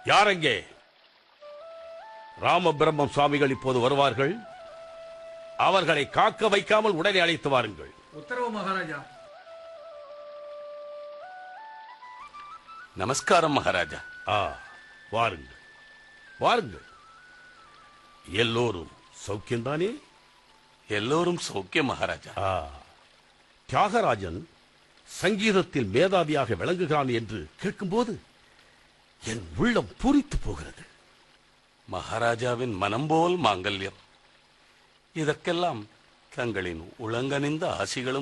யாரெங்கே ராமபிரம்மம் சுவாமிகள் இப்போது வருவார்கள் அவர்களை காக்க வைக்காமல் உடனே அழைத்து வாருங்கள் உத்தரவு மகாராஜா நமஸ்காரம் மகாராஜா ஆ வாருங்கள் வாருங்கள் எல்லோரும் சௌக்கியம்தானே எல்லோரும் சௌக்கியம் மகாராஜா ஆ தியாகராஜன் சங்கீதத்தில் மேதாவியாக விளங்குகிறான் என்று கேட்கும்போது என் உள்ளம் பூரித்து போகிறது மகாராஜாவின் மனம் போல் மாங்கல்யம் இதற்கெல்லாம் தங்களின் உளங்கனிந்த ஆசிகளும்